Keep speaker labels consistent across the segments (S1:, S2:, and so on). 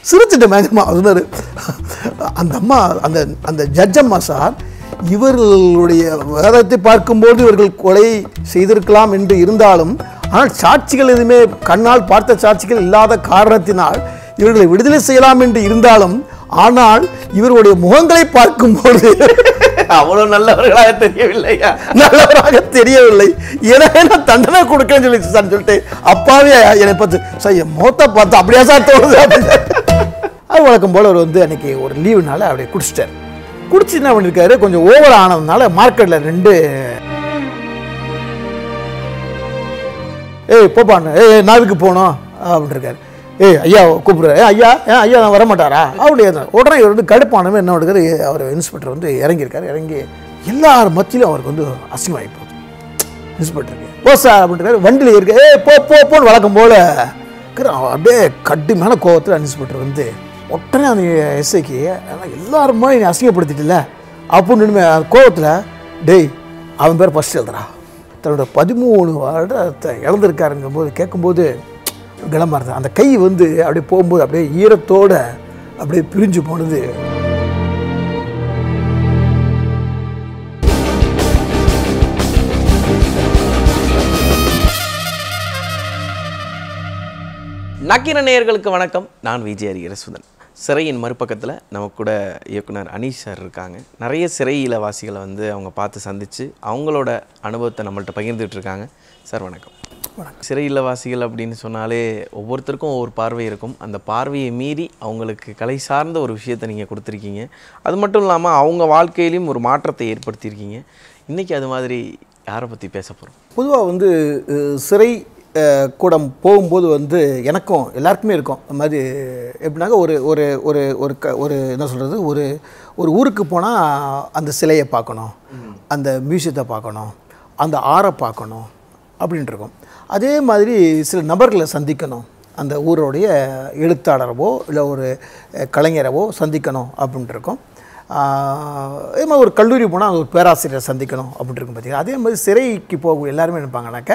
S1: சிரிச்சிட்டு பயங்கரமா அவர் சொன்னாரு அந்த அம்மா அந்த அந்த ஜட்ஜம்மா சார் இவர்களுடைய வேதத்தை பார்க்கும்போது இவர்கள் கொலை செய்திருக்கலாம் என்று இருந்தாலும் ஆனால் சாட்சிகள் எதுவுமே கண்ணால் பார்த்த சாட்சிகள் இல்லாத காரணத்தினால் இவர்களை விடுதலை செய்யலாம் என்று இருந்தாலும் ஆனால் இவருடைய முகங்களை பார்க்கும்போது
S2: அவ்வளவு நல்லவர்களாக தெரியவில்லையா
S1: நல்லவராக தெரியவில்லை எனவே நான் தண்டனை கொடுக்கன்னு சொல்லி சார் சொல்லிட்டு அப்பாவே என்னை பார்த்து சார் என் முகத்தை பார்த்து அப்படியா சார் தோணுது அப்படின்னு அது வழக்கம் போல் அவர் வந்து அன்னைக்கு ஒரு லீவுனால அப்படியே குடிச்சிட்டார் குடிச்சு என்ன பண்ணியிருக்காரு கொஞ்சம் ஓவர் ஆனதுனால மார்க்கெட்டில் ரெண்டு ஏய் போப்பான்னு ஏய் நான் இதுக்கு போகணும் அப்படின்னு இருக்காரு ஏய் ஐயா கூப்பிடுறாரு "ஏய், ஐயா ஏன் ஐயா நான் வரமாட்டாரா அப்படி உடனே இவர் வந்து கடுப்பானவன் என்ன பண்ணுறாரு அவர் இன்ஸ்பெக்டர் வந்து இறங்கியிருக்காரு இறங்கி எல்லார் மத்தியிலும் அவருக்கு வந்து அசிங்கமாகி போகுது இன்ஸ்பெக்டருக்கு ஓ சார் அப்படின்ட்டு வண்டியில் இருக்க ஏ போ போ போன்னு வழக்கம் போல் அப்படியே கடுமையான கோவத்தில் இன்ஸ்பெக்டர் வந்து உடனே அந்த எஸ்ஐக்கு எல்லாருமே நீ அசிங்கப்படுத்திட்டில்ல அப்படின்னு அந்த கோவத்தில் டேய் அவன் பேர் ஃபஸ்ட் எழுதுறா தன்னோட பதிமூணு வருடத்தை இழந்திருக்காருங்கும் போது கேட்கும்போது கிளம்பா இருந்தது அந்த கை வந்து அப்படியே போகும்போது அப்படியே ஈரத்தோட அப்படியே பிரிஞ்சு போனது
S2: நக்கீர நேயர்களுக்கு வணக்கம் நான் விஜய் ஹரிகரசுதன் சிறையின் மறுபக்கத்தில் நம்ம கூட இயக்குனர் அனீஷ் சார் இருக்காங்க நிறைய சிறை இலவாசிகளை வந்து அவங்க பார்த்து சந்தித்து அவங்களோட அனுபவத்தை நம்மள்ட்ட பகிர்ந்துட்டு இருக்காங்க சார் வணக்கம் சிறை இல்லவாசிகள் அப்படின்னு சொன்னாலே ஒவ்வொருத்தருக்கும் ஒவ்வொரு பார்வை இருக்கும் அந்த பார்வையை மீறி அவங்களுக்கு கலை சார்ந்த ஒரு விஷயத்தை நீங்கள் கொடுத்துருக்கீங்க அது மட்டும் இல்லாமல் அவங்க வாழ்க்கையிலையும் ஒரு மாற்றத்தை ஏற்படுத்தியிருக்கீங்க இன்றைக்கி அது மாதிரி யாரை பற்றி பேச போகிறோம்
S1: பொதுவாக வந்து அஹ், சிறை அஹ், கூடம் போகும்போது வந்து எனக்கும் எல்லாருக்குமே இருக்கும் அந்த மாதிரி எப்படின்னாக்க ஒரு ஒரு ஒரு ஒரு க ஒரு என்ன சொல்கிறது ஒரு ஒரு ஊருக்கு போனால் அந்த சிலையை பார்க்கணும் அந்த மியூசியத்தை பார்க்கணும் அந்த ஆறை பார்க்கணும் அப்படின்ட்டு இருக்கும் அதே மாதிரி சில நபர்களை சந்திக்கணும் அந்த ஊருடைய எழுத்தாளரவோ இல்லை ஒரு அஹ், கலைஞரவோ சந்திக்கணும் அப்படின்ட்டு இருக்கும் ஆஹ் அதே மாதிரி ஒரு கல்லூரி போனால் அங்கே ஒரு பேராசிரியரை சந்திக்கணும் அப்படின்னு இருக்கும் பார்த்தீங்கன்னா அதே மாதிரி சிறைக்கு போக எல்லாருமே நினைப்பாங்கனாக்க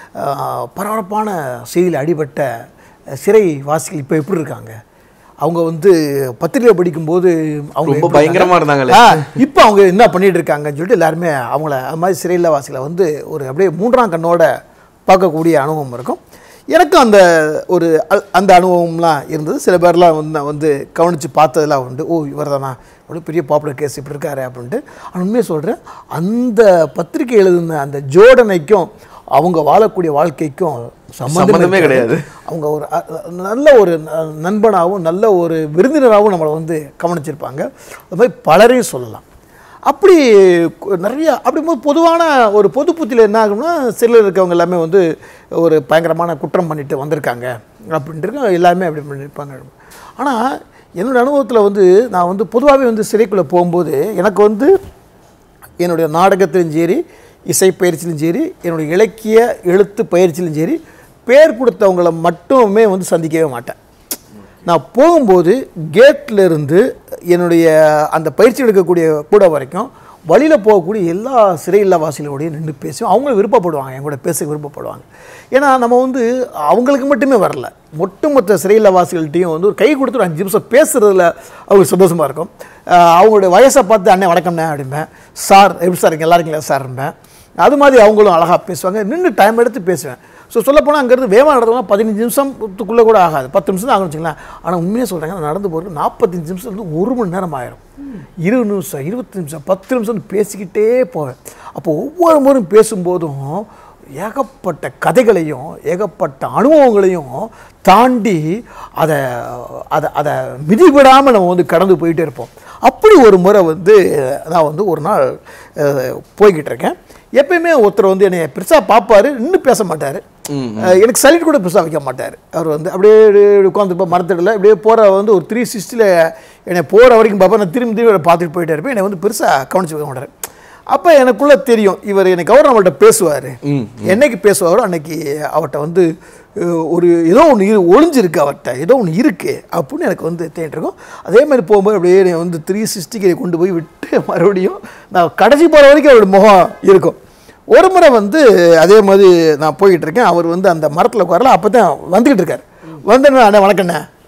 S1: ஆஹ் பரபரப்பான செய்தியில் அடிபட்ட சிறை வாசிகள் இப்போ எப்படி இருக்காங்க அவங்க வந்து பத்திரிகை படிக்கும்போது அவங்க
S2: ரொம்ப
S1: எப்படி
S2: பயங்கரமா இருந்தாங்களே.
S1: ஆ, இப்போ அவங்க என்ன பண்ணிட்டு இருக்காங்கன்னு சொல்லிட்டு எல்லாருமே அவங்கள அது மாதிரி சிறையில் வாசிகளை வந்து ஒரு அப்படியே மூன்றாம் கண்ணோட பார்க்கக்கூடிய அனுபவம் இருக்கும் எனக்கும் அந்த ஒரு அ- அந்த அனுபவம்லாம் இருந்தது சில பேர்லாம் வந்து நான் வந்து கவனித்து பார்த்ததெல்லாம் உண்டு ஓ இவர் தானா அவ்வளோ பெரிய பாப்புலர் கேஸ் இப்படி இருக்காரு அப்படின்ட்டு ஆனால் உண்மையை சொல்கிறேன் அந்த பத்திரிகை எழுதின அந்த ஜோடனைக்கும் அவங்க வாழக்கூடிய வாழ்க்கைக்கும்
S2: சம்மந்தமே
S1: சம்மந்தமே
S2: கிடையாது.
S1: அவங்க ஒரு அ- அ- நல்ல ஒரு ந- நண்பனாகவும் நல்ல ஒரு விருந்தினராகவும் நம்மளை வந்து கவனிச்சிருப்பாங்க அது மாதிரி பலரையும் சொல்லலாம் அப்படி கு- நிறைய அப்படிங்கும்போது பொதுவான ஒரு பொது புத்தியில் என்ன ஆகும்னா சிலர் இருக்கவங்க எல்லாமே வந்து ஒரு பயங்கரமான குற்றம் பண்ணிட்டு வந்திருக்காங்க அப்படின்ட்டு எல்லாருமே அப்படி பண்ணியிருப்பாங்க ஆனால் என்னோடய அனுபவத்தில் வந்து நான் வந்து பொதுவாகவே வந்து சிறைக்குள்ளே போகும்போது எனக்கு வந்து என்னுடைய நாடகத்திலும் சரி இசை பயிற்சியிலும் சரி என்னுடைய இலக்கிய எழுத்து பயிற்சியிலும் சரி பேர் கொடுத்தவங்கள மட்டுமே வந்து சந்திக்கவே மாட்டேன் நான் போகும்போது கேட்ல இருந்து என்னுடைய அந்த பயிற்சி எடுக்கக்கூடிய கூட வரைக்கும் வழியில் போகக்கூடிய எல்லா சிறை இல்லவாசிகளோடையும் நின்று பேசுவோம் அவங்களும் விருப்பப்படுவாங்க என் கூட பேச விருப்பப்படுவாங்க ஏன்னா நம்ம வந்து அவங்களுக்கு மட்டுமே வரல ஒட்டுமொத்த சிறை இல்லவாசிகள்கிட்டையும் வந்து ஒரு கை கொடுத்து ஒரு அஞ்சு நிமிஷம் பேசுகிறதுல அவங்களுக்கு சந்தோஷமாக இருக்கும் ஆஹ் அவங்களுடைய வயசை பார்த்து அண்ணே வணக்கம்ண்ணே அப்படிம்பேன் சார் எப்படி சார் இருக்கு நல்லா இருக்கீங்களா சார்ம்பேன் அது மாதிரி அவங்களும் அழகாக பேசுவாங்க நின்று டைம் எடுத்து பேசுவேன் ஸோ சொல்லப்போனால் அங்கேருந்து வேகமாக நடந்தவங்க பதினஞ்சு நிமிஷத்துக்குள்ளே கூட ஆகாது பத்து நிமிஷம் தான் ஆகும்னு வச்சுக்கலாம் ஆனால் உண்மையாக சொல்கிறாங்க நான் நடந்து போகிறது நாற்பத்தஞ்சு நிமிஷம் இருந்து ஒரு மணி நேரம் ஆயிரும் இருபது நிமிஷம் இருபத்தி நிமிஷம் பத்து நிமிஷம் பேசிக்கிட்டே போவேன் அப்போ ஒவ்வொரு முறையும் பேசும்போதும் ஏகப்பட்ட கதைகளையும் ஏகப்பட்ட அனுபவங்களையும் தாண்டி அதை அதை அதை மிதிவிடாமல் நம்ம வந்து கடந்து போயிட்டே இருப்போம் அப்படி ஒரு முறை வந்து நான் வந்து ஒரு நாள் அஹ், போய்கிட்டு இருக்கேன் எப்பயுமே ஒருத்தர் வந்து என்னை பெருசாக பார்ப்பாரு இன்னும் பேச மாட்டார் எனக்கு சல்யூட் கூட பெருசாக வைக்க மாட்டார் அவர் வந்து அப்படியே உட்காந்துருப்போம் மரத்தடியில் அப்படியே போகிற வந்து ஒரு த்ரீ சிக்ஸ்டியில் என்னை போகிற வரைக்கும் பார்ப்பேன் நான் திரும்பி திரும்பி அவரை பார்த்துட்டு போயிட்டே இருப்பேன் என்னை வந்து பெருசாக கவனிச்சு வைக்க மாட்டார் அப்போ எனக்குள்ளே தெரியும் இவர் என்னைக்கு அவர் நம்மள்ட்ட பேசுவார் என்னைக்கு பேசுவாரோ அன்னைக்கு அவர்கிட்ட வந்து அஹ், ஒரு ஏதோ ஒன்று இரு ஒளிஞ்சிருக்கு அவர்கிட்ட ஏதோ ஒன்று இருக்கு அப்படின்னு எனக்கு வந்து தேடிருக்கும் அதே மாதிரி போகும்போது அப்படியே என்னை வந்து த்ரீ சிக்ஸ்டிக்கு கொண்டு போய் விட்டு மறுபடியும் நான் கடைசி போகிற வரைக்கும் அவரோட முகம் இருக்கும் ஒரு முறை வந்து அதே மாதிரி நான் போய்கிட்டு இருக்கேன் அவர் வந்து அந்த மரத்தில் உட்காரல அப்போ தான் வந்துக்கிட்டு இருக்கார் வந்து அண்ணே வணக்கண்ணே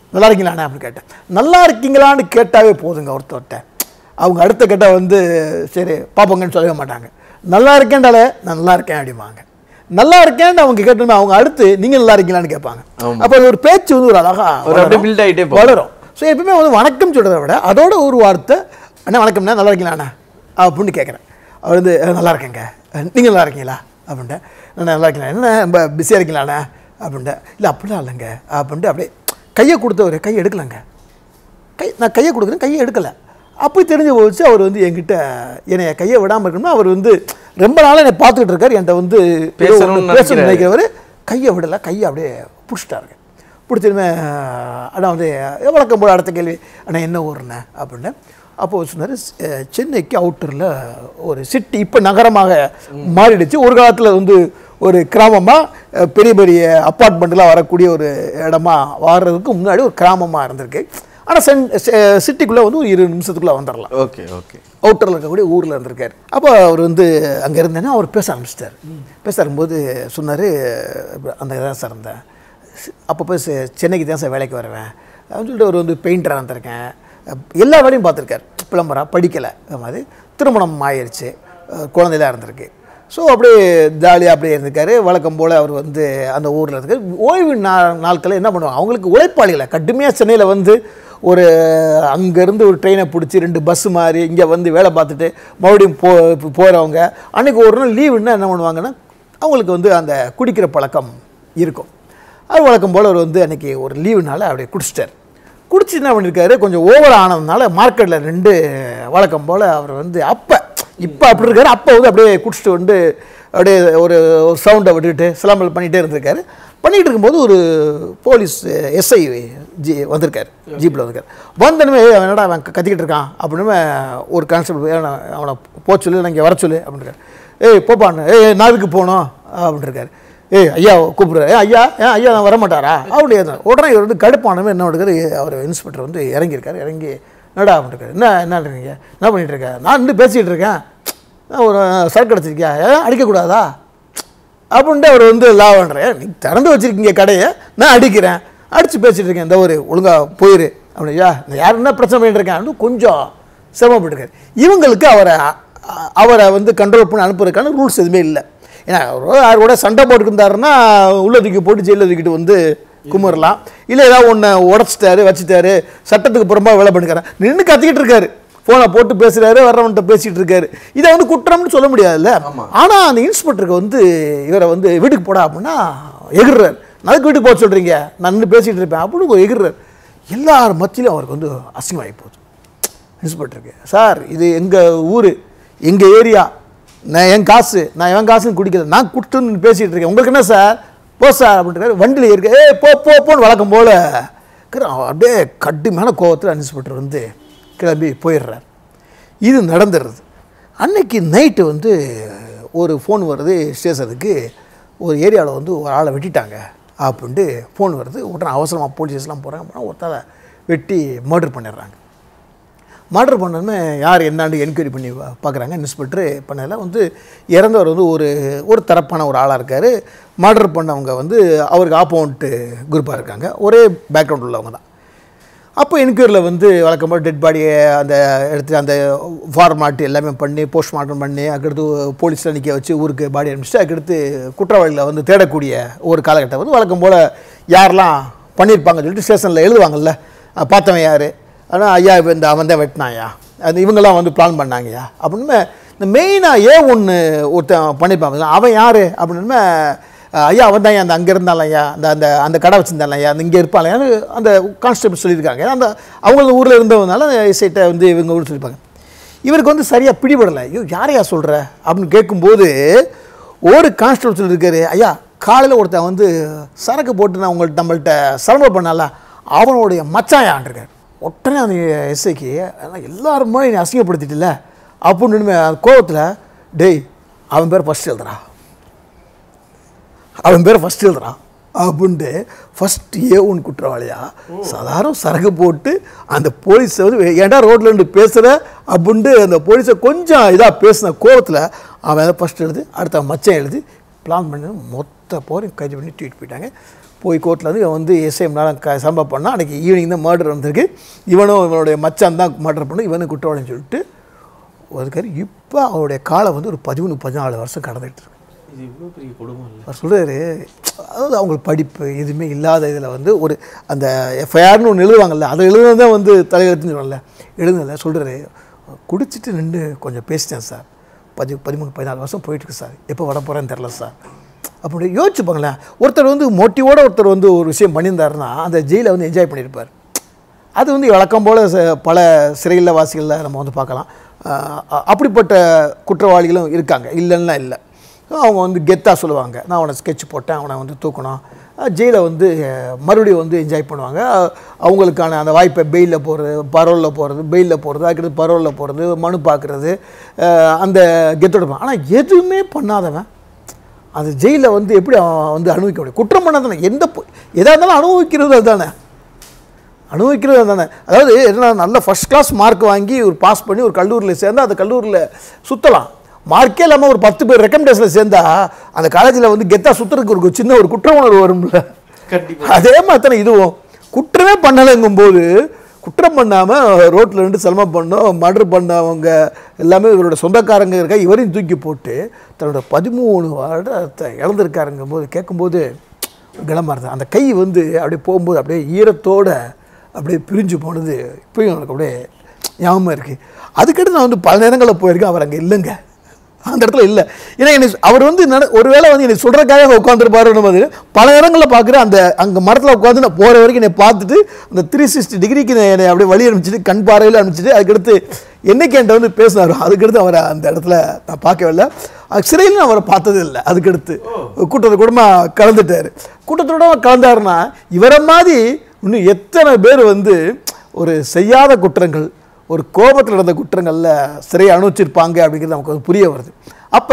S1: நல்லா இருக்கீங்களாண்ணே அப்படின்னு கேட்டேன் நல்லா இருக்கீங்களான்னு கேட்டாவே போதுங்க ஒருத்தர்கிட்ட அவங்க அடுத்த கேட்ட வந்து சரி பார்ப்போங்கன்னு சொல்லவே மாட்டாங்க நல்லா இருக்கேன்டாலே நான் நல்லா இருக்கேன் அப்படிம்பாங்க நல்லா இருக்கேன்னு அவங்க கேட்டோம்னா அவங்க அடுத்து நீங்க நல்லா இருக்கீங்களான்னு கேட்பாங்க
S2: ஆமா.
S1: அப்போ அது ஒரு பேச்சு வந்து ஒரு அழகா
S2: ஒரு அப்படியே
S1: வளரும்.
S2: build ஆயிட்டே போகும்.
S1: வளரும் ஸோ எப்பவுமே வந்து வணக்கம் சொல்றதை விட அதோட ஒரு வார்த்தை அண்ணா வணக்கம்ண்ணா நல்லா இருக்கீங்களாண்ணா அப்படின்னு கேட்குறேன் அவர் வந்து "அஹ், நல்லா இருக்கேங்க அஹ், நீங்க நல்லா இருக்கீங்களா அப்படின்ட்டு நான் நல்லா இருக்கீங்களா என்ன ரொம்ப பிஸியாக இருக்கீங்களாண்ணா அப்படின்ட்டு இல்லை அப்படிலாம் இல்லைங்க அப்படின்ட்டு அப்படியே கையை கொடுத்தவர் கை எடுக்கலங்க கை நான் கையை கொடுக்குறேன் கையை எடுக்கலை அப்போ தெரிஞ்சு போச்சு அவர் வந்து என்கிட்ட என்னை கையை விடாமல் இருக்கணும்னா அவர் வந்து ரொம்ப நாளாக என்னை பார்த்துக்கிட்டு இருக்காரு என்கிட்ட வந்து ஏதோ
S2: பேசணும்னு
S1: ஒண்ணு பேசணும்னு
S2: நினைக்கிறாரு.
S1: நினைக்கிறவர் கையை விடலை கையை அப்படியே பிடிச்சிட்டாருங்க பிடிச்சதுமே அண்ணா வந்து வழக்கம் போல அடுத்த கேள்வி அண்ணா என்ன ஊருண்ணே அப்படின்னு அப்போ சொன்னார் சென்னைக்கு அவுட்டரில் ஒரு சிட்டி இப்போ நகரமாக மாறிடுச்சு ஒரு காலத்தில் வந்து ஒரு கிராமமாக பெரிய பெரிய அப்பார்ட்மெண்ட்லாம் வரக்கூடிய ஒரு இடமா வாடுறதுக்கு முன்னாடி ஒரு கிராமமாக இருந்திருக்கு ஆனால் சென் சிட்டிக்குள்ளே வந்து ஒரு இருபது நிமிஷத்துக்குள்ளே வந்துடலாம்
S2: ஓகே ஓகே
S1: அவுட்டரில் இருக்கக்கூடிய ஊரில் இருந்திருக்காரு அப்போ அவர் வந்து அங்கே இருந்தேன்னா அவர் பேச ஆரம்பிச்சிட்டார் பேச ஆரம்பிக்கும்போது சொன்னார் அந்த இதான் சார் இருந்தேன் அப்பப்போ செ- சென்னைக்கு தான் சார் வேலைக்கு வருவேன் அப்படின்னு சொல்லிட்டு அவர் வந்து பெயிண்டராக இருந்திருக்கேன் எல்லா வேலையும் பார்த்துருக்காரு பிளம்பராக படிக்கலை அது மாதிரி திருமணம் ஆயிடுச்சு அஹ் குழந்தைலாம் இருந்திருக்கு ஸோ அப்படியே ஜாலியாக அப்படியே இருந்திருக்காரு வழக்கம் போல் அவர் வந்து அந்த ஊரில் இருக்காரு ஓய்வு நா நாட்களில் என்ன பண்ணுவாங்க அவங்களுக்கு உழைப்பாளிகளை கடுமையாக சென்னையில் வந்து ஒரு அங்கேருந்து ஒரு ட்ரெயினை பிடிச்சி ரெண்டு பஸ் மாதிரி இங்கே வந்து வேலை பார்த்துட்டு மறுபடியும் போ போகிறவங்க அன்றைக்கி ஒரு நாள் லீவுன்னா என்ன பண்ணுவாங்கன்னா அவங்களுக்கு வந்து அந்த குடிக்கிற பழக்கம் இருக்கும் அது வழக்கம் போல் அவர் வந்து அன்றைக்கி ஒரு லீவுனால அப்படியே குடிச்சிட்டார் குடிச்சு என்ன பண்ணியிருக்காரு கொஞ்சம் ஓவர் ஆனதுனால மார்க்கெட்டில் ரெண்டு வழக்கம் போல் அவர் வந்து அப்போ இப்போ அப்படி இருக்காரு அப்போ வந்து அப்படியே குடிச்சிட்டு வந்து அப்படியே ஒரு ஒரு சவுண்டை விட்டுட்டு சிலம்பல் பண்ணிகிட்டே இருந்திருக்காரு பண்ணிகிட்டு இருக்கும்போது ஒரு போலீஸ் எஸ்ஐ ஜி வந்திருக்காரு ஜீப்பில் வந்திருக்காரு வந்தனுமே அவன் என்னடா அவன் கத்திக்கிட்டு இருக்கான் அப்படின்னு ஒரு கான்ஸ்டபிள் அவனை போக சொல்லு நான் இங்கே வர சொல்லு அப்படின்றாரு ஏய் போப்பான்னு ஏய் நான் இதுக்கு போகணும் அப்படின்ட்டுருக்காரு ஏய் ஐயா கூப்பிடுறாரு ஏ ஐயா ஏன் ஐயா நான் வரமாட்டாரா அப்படி இருந்தார். உடனே இவர் வந்து கடுப்பானமே என்ன பண்ணுறாரு அவர் இன்ஸ்பெக்டர் வந்து இறங்கியிருக்காரு இறங்கி என்னடா அப்படின்ட்டு என்ன என்னன்றீங்க என்ன பண்ணிட்டு இருக்க நான் இன்னும் பேசிகிட்டு இருக்கேன் நான் ஒரு சரக்கு அடிச்சிருக்கியா ஏன் அடிக்கக்கூடாதா அப்படின்ட்டு அவர் வந்து லா பண்ணுறேன் நீ திறந்து வச்சிருக்கீங்க கடையை நான் அடிக்கிறேன் அடித்து பேசிகிட்டு இருக்கேன் இந்த ஒரு ஒழுங்காக போயிரு அப்படியா யார் என்ன பிரச்சனை பண்ணிட்டு இருக்கேன் கொஞ்சம் சிரமப்பட்டிருக்காரு இவங்களுக்கு அவரை அ- அவரை வந்து கண்ட்ரோல் பண்ணி அனுப்புறதுக்கான ரூல்ஸ் எதுவுமே இல்லை ஏன்னா அவர் யார் கூட சண்டை போட்டுருந்தாருன்னா உள்ள தூக்கி போட்டு ஜெயிலில் தூக்கிட்டு வந்து கும்பிடலாம் இல்லை ஏதாவது ஒன்று உடச்சிட்டாரு வச்சுட்டாரு சட்டத்துக்கு புறம்பா வேலை பண்ணிக்கிறார் நின்று கத்திக்கிட்டு இருக்காரு ஃபோனை போட்டு பேசுகிறாரு வர்றவன்ட்ட பேசிகிட்டு இருக்காரு இதை வந்து குற்றம்னு சொல்ல முடியாதுல்ல ஆனால் அந்த இன்ஸ்பெக்டருக்கு வந்து இவரை வந்து வீட்டுக்கு போடா அப்படின்னா எகிர்றாரு அதுக்கு வீட்டுக்கு போக சொல்கிறீங்க நான் நின்று பேசிகிட்டு இருப்பேன் அப்படின்னு ஒரு எகிர்றாரு எல்லார் மத்தியிலும் அவருக்கு வந்து அசிங்கமாகி போகுது இன்ஸ்பெக்டருக்கு சார் இது எங்கள் ஊர் எங்கள் ஏரியா நான் என் காசு நான் என் காசுன்னு குடிக்கல நான் குட்டுன்னு பேசிகிட்டு இருக்கேன் உங்களுக்கு என்ன சார் போ சார் அப்படின்ட்டு வண்டியில் இருக்க ஏ போ போ போன்னு வழக்கம் போல் அப்படியே கடுமையான கோவத்தில் இன்ஸ்பெக்டர் வந்து கிளம்பி போயிடுறார் இது நடந்துடுறது அன்னைக்கு நைட்டு வந்து ஒரு ஃபோன் வருது ஸ்டேஷனுக்கு ஒரு ஏரியாவில் வந்து ஒரு ஆளை வெட்டிட்டாங்க அப்படின்ட்டு ஃபோன் வருது உடனே அவசரமாக போலீஸ்லாம் போகிறாங்க போனால் ஒருத்தால வெட்டி மர்டர் பண்ணிடுறாங்க மர்டர் பண்ணதுமே யார் என்னான்னு என்கொயரி பண்ணி பா- பார்க்குறாங்க இன்ஸ்பெக்டர் பண்ணதில் வந்து இறந்தவர் வந்து ஒரு ஒரு தரப்பான ஒரு ஆளாக இருக்கார் மர்டர் பண்ணவங்க வந்து அவருக்கு ஆப்போனண்ட்டு குரூப்பாக இருக்காங்க ஒரே பேக்ரவுண்ட் உள்ளவங்க தான் அப்போ என்கொயரியில் வந்து வழக்கம் போல் டெட் பாடியை அந்த எடுத்து அந்த ஃபார்மாலிட்டி எல்லாமே பண்ணி போஸ்ட்மார்ட்டம் பண்ணி அதுக்கடுத்து போலீஸில் நிற்க வச்சு ஊருக்கு பாடி அனுப்பிச்சிட்டு அதுக்கடுத்து குற்றவாளிகளை வந்து தேடக்கூடிய ஒரு காலகட்டம் வந்து வழக்கம் போல் யாரெல்லாம் பண்ணியிருப்பாங்கன்னு சொல்லிட்டு ஸ்டேஷனில் எழுதுவாங்கல்ல அஹ் பார்த்தவன் யார் ஆனால் ஐயா இப்போ இந்த அவன் தான் வெட்டினாயா அது இவங்கெல்லாம் வந்து பிளான் பண்ணாங்கய்யா அப்படின்னு இந்த மெயினாக ஏன் ஒன்று ஒருத்தன் பண்ணியிருப்பாங்க அவன் யார் அப்படின்னு அஹ் ஐயா அவன் தான் அந்த அங்கே இருந்தாலும் ஐயா அந்த அந்த அந்த கடை வச்சிருந்தாலும் ஐயா அந்த இங்கே இருப்பாங்க அந்த கான்ஸ்டபிள் சொல்லியிருக்காங்க ஏன்னா அந்த அவங்க ஊரில் இருந்தவனால எஸ்ஐட்ட வந்து இவங்க ஊர் சொல்லியிருப்பாங்க இவருக்கு வந்து சரியாக பிடிபடலை ஐயோ யாரையா சொல்கிற அப்படின்னு கேட்கும்போது ஒரு கான்ஸ்டபிள் சொல்லியிருக்காரு ஐயா காலையில் ஒருத்தன் வந்து சரக்கு போட்டு நான் உங்கள்ட்ட நம்மள்ட்ட சிரமம் பண்ணால அவனுடைய மச்சாயான்ருக்கார் உடனே அந்த எஸ்ஐக்கு எல்லாரும் முன்னாடி நீ அசிங்கப்படுத்திட்டில்ல அப்படின்னு கோவத்தில் டேய் அவன் பேர் ஃபஸ்ட் எழுதுறா அவன் பேர் ஃபஸ்ட் எழுதுறான் அப்படின்ட்டு ஃபஸ்ட் ஏ ஒன் குற்றவாளியா சாதாரண சரக்கு போட்டு அந்த போலீஸை வந்து ஏன்டா ரோட்டில் இருந்து பேசுகிற அப்படின்ட்டு அந்த போலீஸை கொஞ்சம் இதாக பேசின கோவத்தில் அவன் ஃபஸ்ட் எழுது அடுத்த மச்சம் எழுதி பிளான் பண்ணி மொத்த போரையும் கைது பண்ணி தூக்கிட்டு போயிட்டாங்க போய் கோர்ட்டில் வந்து இவன் வந்து எஸ்ஐஎம்னால க சம்பவம் பண்ணால் அன்றைக்கி ஈவினிங் தான் மர்டர் வந்திருக்கு இவனும் இவனுடைய மச்சான் தான் மர்டர் பண்ணு இவனும் குற்றவாளின்னு சொல்லிட்டு ஒதுக்காரு இப்போ அவருடைய காலம் வந்து ஒரு பதிமூணு பதினாலு வருஷம் கடந்துட்டு இருக்கு
S2: இது இவ்வளோ பெரிய குடும்பம் இல்லை
S1: அவர் சொல்கிறாரு அதாவது அவங்களுக்கு படிப்பு எதுவுமே இல்லாத இதில் வந்து ஒரு அந்த எஃப்ஐஆர்னு ஒன்று எழுதுவாங்கல்ல அதை எழுதுனது தான் வந்து தலையெழுத்துன்னு சொல்லல எழுதுனல சொல்கிறாரு குடிச்சிட்டு நின்று கொஞ்சம் பேசிட்டேன் சார் பதி பதிமூணு பதினாலு வருஷம் போயிட்டுருக்கு சார் எப்போ வர போகிறேன்னு தெரில சார் அப்படி யோசிச்சு பாங்களேன் ஒருத்தர் வந்து மோட்டிவோட ஒருத்தர் வந்து ஒரு விஷயம் பண்ணியிருந்தாருன்னா அந்த ஜெயிலை வந்து என்ஜாய் பண்ணியிருப்பார் அது வந்து வழக்கம் போல் பல சிறையில் வாசிகளில் நம்ம வந்து பார்க்கலாம் அஹ் அ- அப்படிப்பட்ட குற்றவாளிகளும் இருக்காங்க இல்லைன்னா இல்லை அவங்க வந்து கெத்தாக சொல்லுவாங்க நான் அவனை ஸ்கெட்ச் போட்டேன் அவனை வந்து தூக்கணும் ஜெயிலை வந்து அஹ், மறுபடியும் வந்து என்ஜாய் பண்ணுவாங்க அஹ், அவங்களுக்கான அந்த வாய்ப்பை பெயிலில் போகிறது பரோலில் போகிறது பெயிலில் போகிறது அதுக்கடுத்து பரோலில் போகிறது மனு பார்க்குறது அந்த கெத்தோட ஆனால் எதுவுமே பண்ணாதவன் அது ஜெயிலில் வந்து எப்படி அவன் வந்து அனுபவிக்க முடியும் குற்றம் பண்ணாதானே எந்த பொ- எதா இருந்தாலும் அனுபவிக்கிறது அதுதானே அனுபவிக்கிறது தானே அதாவது என்ன நல்ல ஃபர்ஸ்ட் கிளாஸ் மார்க் வாங்கி ஒரு பாஸ் பண்ணி ஒரு கல்லூரியில் சேர்ந்தா அந்த கல்லூரியில் சுற்றலாம் மார்க்கே இல்லாமல் ஒரு பத்து பேர் ரெக்கமெண்டேஷனில் சேர்ந்தா அந்த காலேஜில் வந்து கெத்தா சுற்றுறதுக்கு ஒரு சின்ன ஒரு குற்ற உணர்வு வரும்ல
S2: கண்டிப்பாக
S1: அதே மாதிரி தானே இதுவும் குற்றமே பண்ணலைங்கும்போது குற்றம் பண்ணாமல் ரோட்டில் நின்று சிரமம் பண்ணோம் மர்டர் பண்ணவங்க எல்லாமே இவரோட சொந்தக்காரங்க இருக்கா இவரையும் தூக்கி போட்டு தன்னோட பதிமூணு வருடத்தை இழந்திருக்காருங்கும் போது கேட்கும்போது கிளம்பா இருந்தது அந்த கை வந்து அப்படியே போகும்போது அப்படியே ஈரத்தோட அப்படியே பிரிஞ்சு போனது இப்பயும் எனக்கு அப்படியே ஞாபகம் இருக்குது அதுக்கடுத்து நான் வந்து பல நேரங்களில் போயிருக்கேன் அவர் அங்கே இல்லைங்க அந்த இடத்துல இல்லை ஏன்னா என்னை அவர் வந்து நட ஒருவேளை வந்து என்னை சொல்கிறதுக்காக உட்காந்துருப்பாருன்னு போது பல இடங்களில் பார்க்குறேன் அந்த அங்கே மரத்தில் உட்காந்து நான் போகிற வரைக்கும் என்னை பார்த்துட்டு அந்த த்ரீ சிக்ஸ்டி டிகிரிக்கு என்னை அப்படியே வழி அனுப்பிச்சிட்டு கண் பார்வையில் அனுப்பிச்சிட்டு அதுக்கடுத்து என்னைக்கு என்கிட்ட வந்து பேசினாரோ அதுக்கடுத்து அவரை அந்த இடத்துல நான் பார்க்கவே இல்லை அது சிறையில் நான் அவரை பார்த்தது இல்லை அதுக்கடுத்து கூட்டத்தை கூடமாக கலந்துட்டார் கூட்டத்தோட கலந்தாருன்னா இவரை மாதிரி இன்னும் எத்தனை பேர் வந்து ஒரு செய்யாத குற்றங்கள் ஒரு கோபத்தில் நடந்த குற்றங்களில் சிறையை அனுபவிச்சிருப்பாங்க அப்படிங்கிறது நமக்கு வந்து புரிய வருது அப்போ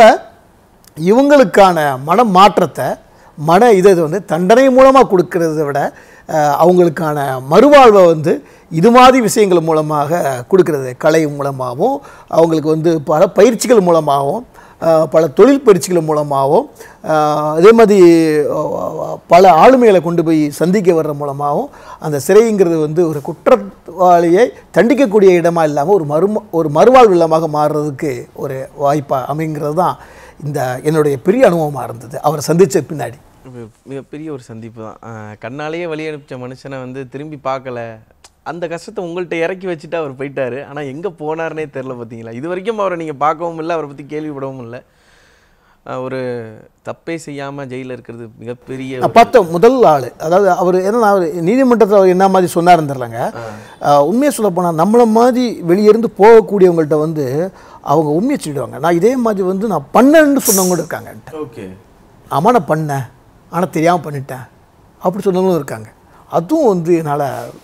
S1: இவங்களுக்கான மன மாற்றத்தை மன இதை இது வந்து தண்டனை மூலமாக கொடுக்கறத விட அஹ், அவங்களுக்கான மறுவாழ்வை வந்து இது மாதிரி விஷயங்கள் மூலமாக கொடுக்கறது கலை மூலமாகவும் அவங்களுக்கு வந்து பல பயிற்சிகள் மூலமாகவும் அஹ், பல தொழில் பயிற்சிகள் மூலமாகவும் அஹ், அதே மாதிரி அஹ், பல ஆளுமைகளை கொண்டு போய் சந்திக்க வர்ற மூலமாகவும் அந்த சிறைங்கிறது வந்து ஒரு குற்றவாளியை தண்டிக்கக்கூடிய இடமா இல்லாமல் ஒரு மறு ஒரு மறுவாழ்வு இல்லமாக மாறுறதுக்கு ஒரு வாய்ப்பாக அமைங்கிறது தான் இந்த என்னுடைய பெரிய அனுபவமாக இருந்தது அவரை சந்தித்த பின்னாடி
S2: மிக- மிகப்பெரிய ஒரு சந்திப்பு தான் ஆஹ் கண்ணாலேயே வழி அனுப்பிச்ச மனுஷனை வந்து திரும்பி பார்க்கல அந்த கஷ்டத்தை உங்கள்கிட்ட இறக்கி வச்சுட்டு அவர் போயிட்டாரு ஆனால் எங்கே போனார்னே தெரில பார்த்தீங்களா இது வரைக்கும் அவரை நீங்கள் பார்க்கவும் இல்லை அவரை பற்றி கேள்விப்படவும் இல்லை ஆஹ் ஒரு தப்பே செய்யாமல் ஜெயிலில் இருக்கிறது மிகப்பெரிய
S1: நான் பார்த்த முதல் ஆள் அதாவது அவர் என்ன அவர் நீதிமன்றத்தில் அவர் என்ன மாதிரி சொன்னாருன்னு தெரிலங்க உண்மையை சொல்ல போனால் நம்மளை மாதிரி வெளியேருந்து போகக்கூடியவங்கள்ட்ட வந்து அவங்க உண்மையை சொல்லிடுவாங்க நான் இதே மாதிரி வந்து நான் பண்ணேன்னு சொன்னவங்க கூட இருக்காங்க
S2: ஓகே
S1: ஆமாம் நான் பண்ணேன் ஆனால் தெரியாமல் பண்ணிட்டேன் அப்படி சொன்னவங்களும் இருக்காங்க அதுவும் வந்து என்னால்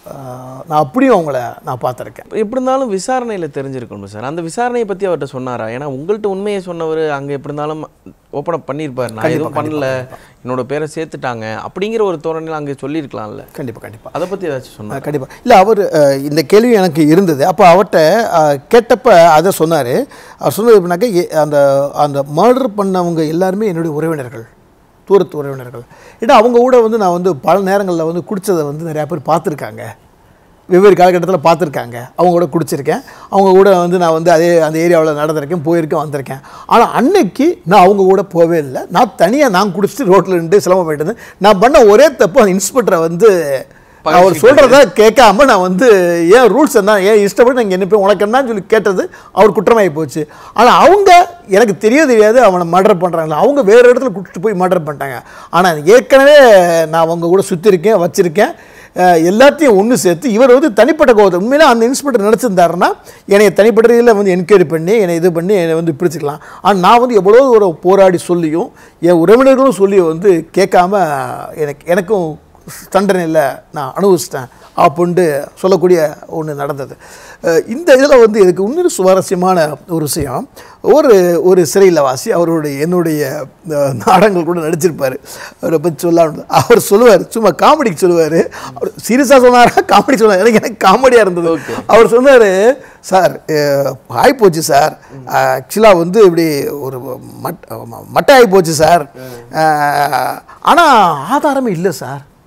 S1: நான் அப்படியும் அவங்கள நான் பார்த்துருக்கேன்
S2: எப்படி இருந்தாலும் விசாரணையில் தெரிஞ்சிருக்கணும் சார் அந்த விசாரணையை பற்றி அவர்கிட்ட சொன்னாரா ஏன்னா உங்கள்கிட்ட உண்மையை சொன்னவர் அங்கே எப்படி இருந்தாலும் ஓப்பன் அப் பண்ணியிருப்பார் நான் எதுவும் பண்ணல என்னோட பேரை சேர்த்துட்டாங்க அப்படிங்கிற ஒரு தோரணையில் அங்கே சொல்லியிருக்கலாம்ல
S1: கண்டிப்பாக கண்டிப்பாக
S2: அதை பற்றி ஏதாச்சும் சொன்னார்
S1: கண்டிப்பாக இல்லை அவர் அஹ், இந்த கேள்வி எனக்கு இருந்தது அப்போ அவர்கிட்ட அஹ், கேட்டப்ப அதை சொன்னார் அவர் சொன்னது எப்படின்னாக்கா எ- அந்த அந்த மர்டர் பண்ணவங்க எல்லாருமே என்னுடைய உறவினர்கள் தூரத்து உறவினர்கள் ஏன்னா அவங்க கூட வந்து நான் வந்து பல நேரங்களில் வந்து குடித்ததை வந்து நிறையா பேர் பார்த்துருக்காங்க வெவ்வேறு காலகட்டத்தில் பார்த்துருக்காங்க அவங்க கூட குடிச்சிருக்கேன் அவங்க கூட வந்து நான் வந்து அதே அந்த ஏரியாவில் நடந்திருக்கேன் போயிருக்கேன் வந்திருக்கேன் ஆனால் அன்னைக்கு நான் அவங்க கூட போகவே இல்லை நான் தனியாக நான் குடிச்சிட்டு ரோட்டில் நின்று சிரமம் போயிட்டு இருந்தேன் நான் பண்ண ஒரே தப்பு அந்த இன்ஸ்பெக்டரை வந்து அவர் சொல்கிறத கேட்காம நான் வந்து ஏன் ரூல்ஸ் என்ன ஏன் இஷ்டப்பட்டு நான் என்ன போய் உனக்கு என்னன்னு சொல்லி கேட்டது அவர் குற்றமாகி போச்சு ஆனால் அவங்க எனக்கு தெரிய தெரியாது அவனை மர்டர் பண்ணுறாங்களா அவங்க வேறு இடத்துல கூட்டிட்டு போய் மர்டர் பண்ணிட்டாங்க ஆனால் ஏற்கனவே நான் அவங்க கூட சுற்றிருக்கேன் வச்சுருக்கேன் அஹ் எல்லாத்தையும் ஒன்று சேர்த்து இவர் வந்து தனிப்பட்ட கோபத்தை உண்மையிலே அந்த இன்ஸ்பெக்டர் நினச்சிருந்தாருன்னா என்னை தனிப்பட்ட இதில் வந்து என்கொயரி பண்ணி என்னை இது பண்ணி என்னை வந்து பிடிச்சிக்கலாம் ஆனால் நான் வந்து எவ்வளோ ஒரு போராடி சொல்லியும் என் உறவினர்களும் சொல்லி வந்து கேட்காம எனக்கு எனக்கும் தண்டனையில் நான் அனுபவிச்சிட்டேன் அப்படின்ட்டு சொல்லக்கூடிய ஒன்று நடந்தது அஹ் இந்த இதில் வந்து எனக்கு இன்னொரு சுவாரஸ்யமான ஒரு விஷயம் ஒரு ஒரு சிறையில் வாசி அவருடைய என்னுடைய அஹ், நாடகங்கள் கூட நடிச்சிருப்பார் அவரை பற்றி சொல்லாம அவர் சொல்லுவார் சும்மா காமெடிக்கு சொல்லுவார் அவர் சீரியஸாக சொன்னாரா காமெடி சொன்னார் எனக்கு எனக்கு காமெடியாக இருந்தது அவர் சொன்னார் சார் ஆகிப்போச்சு சார் ஆக்சுவலாக வந்து இப்படி ஒரு மட் மட்டை ஆகிப்போச்சு சார் ஆனால் ஆதாரமே இல்லை சார்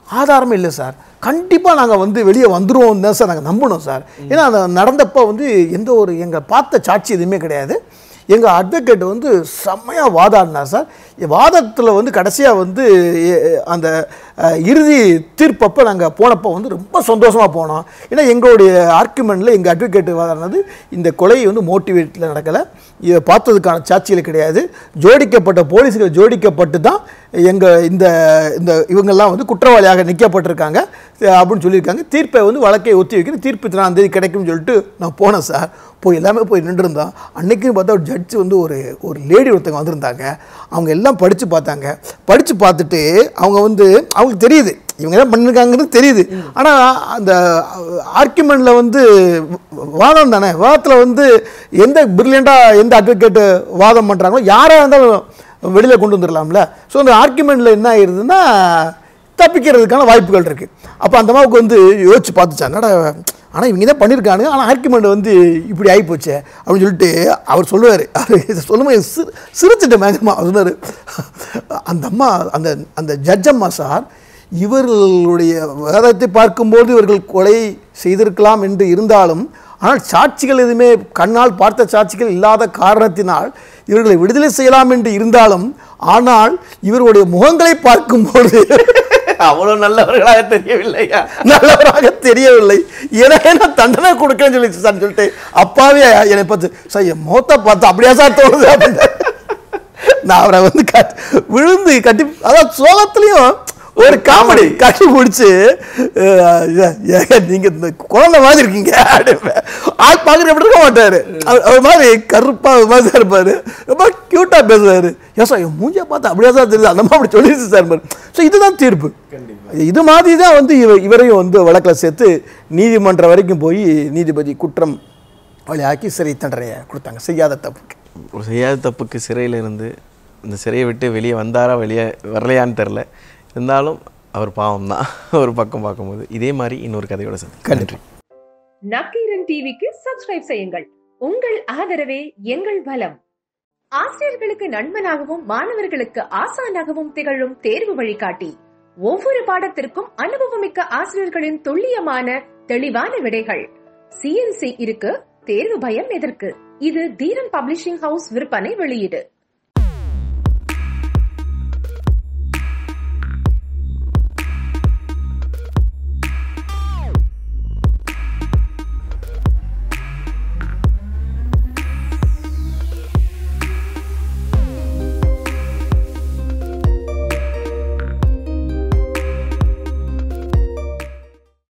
S1: ஆதாரமே இல்லை சார் கண்டிப்பாக நாங்கள் வந்து வெளியே வந்துருவோம் தான் சார் நாங்கள் நம்பணும் சார் ஏன்னா அந்த நடந்தப்போ வந்து எந்த ஒரு எங்கள் பார்த்த சாட்சி எதுவுமே கிடையாது எங்கள் அட்வொகேட் வந்து செம்மையாக வாதாடினார் சார் வாதத்தில் வந்து கடைசியாக வந்து எ- எ- அந்த அஹ், இறுதி தீர்ப்பப்போ நாங்கள் போனப்போ வந்து ரொம்ப சந்தோஷமாக போனோம் ஏன்னா எங்களுடைய ஆர்குமெண்ட்டில் எங்கள் அட்வொகேட் வாதாடினது இந்த கொலை வந்து மோட்டிவேட்டில் நடக்கலை இதை பார்த்ததுக்கான சாட்சிகள் கிடையாது ஜோடிக்கப்பட்ட போலீஸுகள் ஜோடிக்கப்பட்டு தான் எங்கள் இந்த இந்த இவங்கெல்லாம் வந்து குற்றவாளியாக நிற்கப்பட்டிருக்காங்க அஹ், அப்படின்னு சொல்லியிருக்காங்க தீர்ப்பை வந்து வழக்கை ஒத்தி வைக்கிற தீர்ப்பு இத்தனாம் தேதி கிடைக்கும்னு சொல்லிட்டு நான் போனேன் சார் போய் எல்லாமே போய் நின்றுருந்தோம் அன்னைக்குன்னு பார்த்தா ஒரு ஜட்ஜ் வந்து ஒரு ஒரு லேடி ஒருத்தங்க வந்திருந்தாங்க அவங்க எல்லாம் படித்து பார்த்தாங்க படித்து பார்த்துட்டு அவங்க வந்து அவங்களுக்கு தெரியுது இவங்க என்ன பண்ணியிருக்காங்கன்னு தெரியுது ஆனால் அந்த ஆர்குமெண்ட்டில் வந்து வாதம் தானே வாதத்தில் வந்து எந்த பிரில்லியண்ட்டாக எந்த அட்வொகேட்டு வாதம் பண்ணுறாங்களோ யாராக இருந்தாலும் வெளியில் கொண்டு வந்துடலாம்ல ஸோ அந்த ஆர்குமெண்ட்டில் என்ன ஆயிடுதுன்னா தப்பிக்கிறதுக்கான வாய்ப்புகள் இருக்குது அப்போ அந்த அம்மாவுக்கு வந்து யோசிச்சு பார்த்துச்சா என்னடா ஆனால் இவங்க தான் பண்ணியிருக்கானுங்க ஆனால் ஆர்குமெண்ட் வந்து இப்படி ஆகிப்போச்சே அப்படின்னு சொல்லிட்டு அவர் சொல்லுவார் அவர் இதை சொல்லும்போது சிரி சிரிச்சிட்ட மேகமா அவர் சொன்னார் அந்த அம்மா அந்த அந்த ஜட்ஜம்மா சார் இவர்களுடைய வேதத்தை பார்க்கும்போது இவர்கள் கொலை செய்திருக்கலாம் என்று இருந்தாலும் ஆனால் சாட்சிகள் எதுவுமே கண்ணால் பார்த்த சாட்சிகள் இல்லாத காரணத்தினால் இவர்களை விடுதலை செய்யலாம் என்று இருந்தாலும் ஆனால் இவர்களுடைய முகங்களை பார்க்கும்போது
S2: அவ்வளோ நல்லவர்களாக தெரியவில்லையா
S1: நல்லவராக தெரியவில்லை எனவே நான் தண்டனை கொடுக்கன்னு சொல்லி சார் சொல்லிட்டு அப்பாவே என்னை பார்த்து சார் என் முகத்தை பார்த்து அப்படியா சார் தோணுது அப்படின்னு நான் அவரை வந்து கட் விழுந்து கட்டி அதாவது சோகத்துலேயும் ஒரு காமெடி கட்டி பிடிச்சி நீங்க இந்த குழந்தை மாதிரி இருக்கீங்க அப்படிம்பேன். ஆள் பார்க்குற எப்படி இருக்க மாட்டாரு அவர் அவர் மாதிரி கருப்பா ஒரு மாதிரி தான் இருப்பாரு ரொம்ப கியூட்டா பேசுவாரு ஏன் சார் என் மூஞ்சியை பார்த்து அப்படியே தான் தெரியுது அந்த மாதிரி அப்படி சொல்லிடுச்சு சார் ஸோ இதுதான் தீர்ப்பு இது மாதிரி தான் வந்து இவ இவரையும் வந்து வழக்கில் சேர்த்து நீதிமன்றம் வரைக்கும் போய் நீதிபதி குற்றம் வழியாக்கி சிறை தண்டனையை கொடுத்தாங்க செய்யாத தப்புக்கு
S2: ஒரு செய்யாத தப்புக்கு சிறையில் இருந்து இந்த சிறையை விட்டு வெளியே வந்தாரா வெளியே வரலையான்னு தெரில இருந்தாலும் அவர் பாவம் தான் ஒரு பக்கம் பார்க்கும்போது இதே மாதிரி இன்னொரு கதையோட சந்தி
S1: நன்றி
S3: நக்கீரன் டிவிக்கு சப்ஸ்கிரைப் செய்யுங்கள் உங்கள் ஆதரவே எங்கள் பலம் ஆசிரியர்களுக்கு நண்பனாகவும் மாணவர்களுக்கு ஆசானாகவும் திகழும் தேர்வு வழிகாட்டி ஒவ்வொரு பாடத்திற்கும் அனுபவமிக்க ஆசிரியர்களின் துல்லியமான தெளிவான விடைகள் சிஎன்சி இருக்கு தேர்வு பயம் எதற்கு இது தீரன் பப்ளிஷிங் ஹவுஸ் விற்பனை வெளியீடு